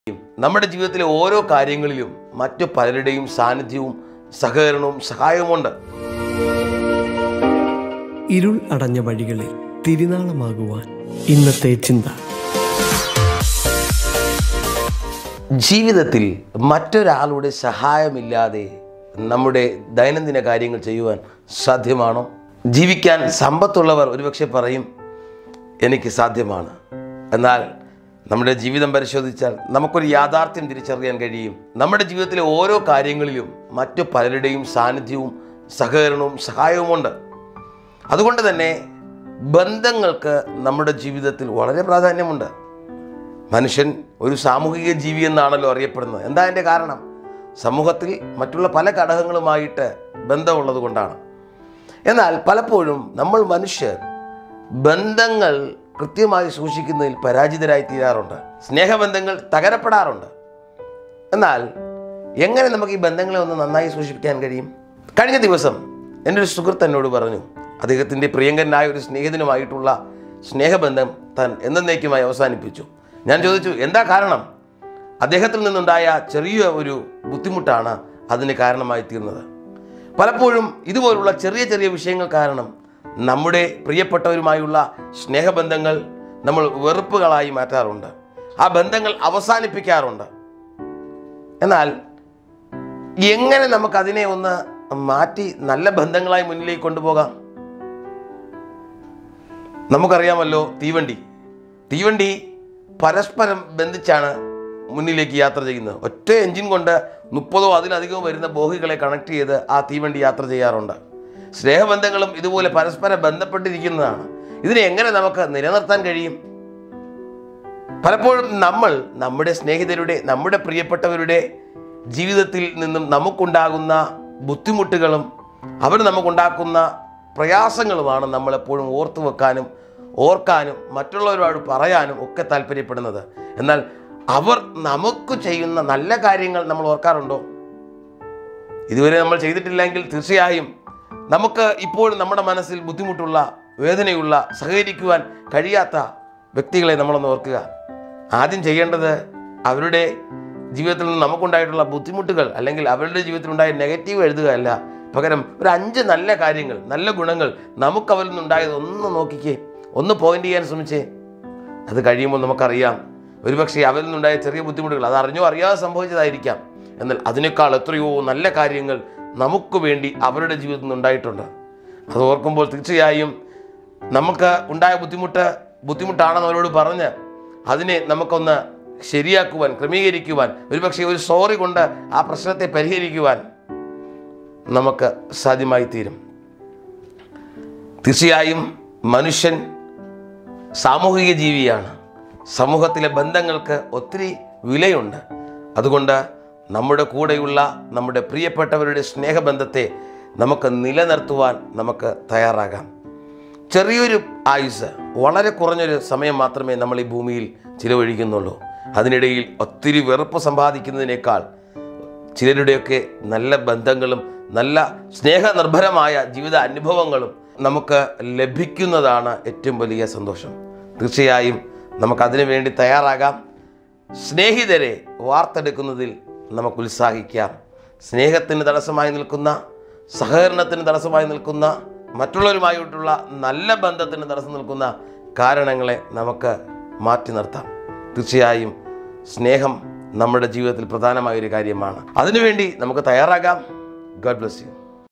നമ്മുടെ ജീവിതത്തിലെ ഓരോ കാര്യങ്ങളിലും മറ്റു പലരുടെയും സാന്നിധ്യവും സഹകരണവും സഹായവുമുണ്ട് ഇരുൾ അടഞ്ഞ വഴികളിൽ തിരുനാളമാകുവാൻ ഇന്നത്തെ ചിന്ത ജീവിതത്തിൽ മറ്റൊരാളുടെ സഹായമില്ലാതെ നമ്മുടെ ദൈനംദിന കാര്യങ്ങൾ ചെയ്യുവാൻ സാധ്യമാണോ ജീവിക്കാൻ സമ്പത്തുള്ളവർ ഒരുപക്ഷെ പറയും എനിക്ക് സാധ്യമാണ് എന്നാൽ നമ്മുടെ ജീവിതം പരിശോധിച്ചാൽ നമുക്കൊരു യാഥാർത്ഥ്യം തിരിച്ചറിയാൻ കഴിയും നമ്മുടെ ജീവിതത്തിലെ ഓരോ കാര്യങ്ങളിലും മറ്റു പലരുടെയും സാന്നിധ്യവും സഹകരണവും സഹായവുമുണ്ട് അതുകൊണ്ട് തന്നെ ബന്ധങ്ങൾക്ക് നമ്മുടെ ജീവിതത്തിൽ വളരെ പ്രാധാന്യമുണ്ട് മനുഷ്യൻ ഒരു സാമൂഹിക ജീവി എന്നാണല്ലോ അറിയപ്പെടുന്നത് എന്താ അതിൻ്റെ കാരണം സമൂഹത്തിൽ മറ്റുള്ള പല ഘടകങ്ങളുമായിട്ട് ബന്ധമുള്ളത് കൊണ്ടാണ് എന്നാൽ പലപ്പോഴും നമ്മൾ മനുഷ്യർ ബന്ധങ്ങൾ കൃത്യമായി സൂക്ഷിക്കുന്നതിൽ പരാജിതരായി തീരാറുണ്ട് സ്നേഹബന്ധങ്ങൾ തകരപ്പെടാറുണ്ട് എന്നാൽ എങ്ങനെ നമുക്ക് ഈ ബന്ധങ്ങളെ ഒന്ന് നന്നായി സൂക്ഷിപ്പിക്കാൻ കഴിയും കഴിഞ്ഞ ദിവസം എൻ്റെ ഒരു സുഹൃത്ത് എന്നോട് പറഞ്ഞു അദ്ദേഹത്തിൻ്റെ പ്രിയങ്കരനായ ഒരു സ്നേഹിതനുമായിട്ടുള്ള സ്നേഹബന്ധം താൻ എന്നേക്കുമായി അവസാനിപ്പിച്ചു ഞാൻ ചോദിച്ചു എന്താ കാരണം അദ്ദേഹത്തിൽ നിന്നുണ്ടായ ചെറിയ ഒരു ബുദ്ധിമുട്ടാണ് അതിന് കാരണമായി തീർന്നത് പലപ്പോഴും ഇതുപോലുള്ള ചെറിയ ചെറിയ വിഷയങ്ങൾ കാരണം നമ്മുടെ പ്രിയപ്പെട്ടവരുമായുള്ള സ്നേഹബന്ധങ്ങൾ നമ്മൾ വെറുപ്പുകളായി മാറ്റാറുണ്ട് ആ ബന്ധങ്ങൾ അവസാനിപ്പിക്കാറുണ്ട് എന്നാൽ എങ്ങനെ നമുക്കതിനെ ഒന്ന് മാറ്റി നല്ല ബന്ധങ്ങളായി മുന്നിലേക്ക് കൊണ്ടുപോകാം നമുക്കറിയാമല്ലോ തീവണ്ടി തീവണ്ടി പരസ്പരം ബന്ധിച്ചാണ് മുന്നിലേക്ക് യാത്ര ചെയ്യുന്നത് ഒറ്റ എഞ്ചിൻ കൊണ്ട് മുപ്പതോ അതിലധികമോ വരുന്ന ബോഗികളെ കണക്ട് ചെയ്ത് ആ തീവണ്ടി യാത്ര ചെയ്യാറുണ്ട് സ്നേഹബന്ധങ്ങളും ഇതുപോലെ പരസ്പരം ബന്ധപ്പെട്ടിരിക്കുന്നതാണ് ഇതിനെ എങ്ങനെ നമുക്ക് നിലനിർത്താൻ കഴിയും പലപ്പോഴും നമ്മൾ നമ്മുടെ സ്നേഹിതരുടെ നമ്മുടെ പ്രിയപ്പെട്ടവരുടെ ജീവിതത്തിൽ നിന്നും നമുക്കുണ്ടാകുന്ന ബുദ്ധിമുട്ടുകളും അവർ നമുക്കുണ്ടാക്കുന്ന പ്രയാസങ്ങളുമാണ് നമ്മളെപ്പോഴും ഓർത്തു വെക്കാനും ഓർക്കാനും മറ്റുള്ളവരോട് പറയാനും ഒക്കെ താല്പര്യപ്പെടുന്നത് എന്നാൽ അവർ നമുക്ക് ചെയ്യുന്ന നല്ല കാര്യങ്ങൾ നമ്മൾ ഓർക്കാറുണ്ടോ ഇതുവരെ നമ്മൾ ചെയ്തിട്ടില്ലെങ്കിൽ തീർച്ചയായും നമുക്ക് ഇപ്പോഴും നമ്മുടെ മനസ്സിൽ ബുദ്ധിമുട്ടുള്ള വേദനയുള്ള സഹകരിക്കുവാൻ കഴിയാത്ത വ്യക്തികളെ നമ്മളൊന്ന് ഓർക്കുക ആദ്യം ചെയ്യേണ്ടത് അവരുടെ ജീവിതത്തിൽ നിന്ന് നമുക്കുണ്ടായിട്ടുള്ള ബുദ്ധിമുട്ടുകൾ അല്ലെങ്കിൽ അവരുടെ ജീവിതത്തിലുണ്ടായ നെഗറ്റീവ് എഴുതുക അല്ല പകരം ഒരു അഞ്ച് നല്ല കാര്യങ്ങൾ നല്ല ഗുണങ്ങൾ നമുക്ക് അവരിൽ നിന്നുണ്ടായത് ഒന്ന് നോക്കിക്കേ ഒന്ന് പോയിന്റ് ചെയ്യാൻ ശ്രമിച്ചേ അത് കഴിയുമ്പോൾ നമുക്കറിയാം ഒരുപക്ഷെ അവരിൽ നിന്നുണ്ടായ ചെറിയ ബുദ്ധിമുട്ടുകൾ അത് അറിഞ്ഞോ അറിയാതെ സംഭവിച്ചതായിരിക്കാം എന്നാൽ അതിനേക്കാൾ എത്രയോ നല്ല കാര്യങ്ങൾ നമുക്ക് വേണ്ടി അവരുടെ ജീവിതത്തിൽ നിന്നുണ്ടായിട്ടുണ്ട് അത് ഓർക്കുമ്പോൾ തീർച്ചയായും നമുക്ക് ഉണ്ടായ ബുദ്ധിമുട്ട് ബുദ്ധിമുട്ടാണെന്ന് അവരോട് പറഞ്ഞ് അതിനെ നമുക്കൊന്ന് ശരിയാക്കുവാൻ ക്രമീകരിക്കുവാൻ ഒരുപക്ഷെ ഒരു സോറി കൊണ്ട് ആ പ്രശ്നത്തെ പരിഹരിക്കുവാൻ നമുക്ക് സാധ്യമായി തീരും തീർച്ചയായും മനുഷ്യൻ സാമൂഹിക ജീവിയാണ് സമൂഹത്തിലെ ബന്ധങ്ങൾക്ക് ഒത്തിരി വിലയുണ്ട് അതുകൊണ്ട് നമ്മുടെ കൂടെയുള്ള നമ്മുടെ പ്രിയപ്പെട്ടവരുടെ സ്നേഹബന്ധത്തെ നമുക്ക് നിലനിർത്തുവാൻ നമുക്ക് തയ്യാറാകാം ചെറിയൊരു ആയുസ് വളരെ കുറഞ്ഞൊരു സമയം മാത്രമേ നമ്മൾ ഈ ഭൂമിയിൽ ചിലവഴിക്കുന്നുള്ളൂ അതിനിടയിൽ ഒത്തിരി വെറുപ്പ് സമ്പാദിക്കുന്നതിനേക്കാൾ ചിലരുടെയൊക്കെ നല്ല ബന്ധങ്ങളും നല്ല സ്നേഹനിർഭരമായ ജീവിത അനുഭവങ്ങളും നമുക്ക് ലഭിക്കുന്നതാണ് ഏറ്റവും വലിയ സന്തോഷം തീർച്ചയായും നമുക്കതിനു വേണ്ടി തയ്യാറാകാം സ്നേഹിതരെ വാർത്തെടുക്കുന്നതിൽ നമുക്ക് ഉത്സാഹിക്കാം സ്നേഹത്തിന് തടസ്സമായി നിൽക്കുന്ന സഹകരണത്തിന് തടസ്സമായി നിൽക്കുന്ന മറ്റുള്ളവരുമായിട്ടുള്ള നല്ല ബന്ധത്തിന് തടസ്സം നിൽക്കുന്ന കാരണങ്ങളെ നമുക്ക് മാറ്റി നിർത്താം തീർച്ചയായും സ്നേഹം നമ്മുടെ ജീവിതത്തിൽ പ്രധാനമായ ഒരു കാര്യമാണ് അതിനുവേണ്ടി നമുക്ക് തയ്യാറാകാം ഗോഡ് ബ്ലസ് യു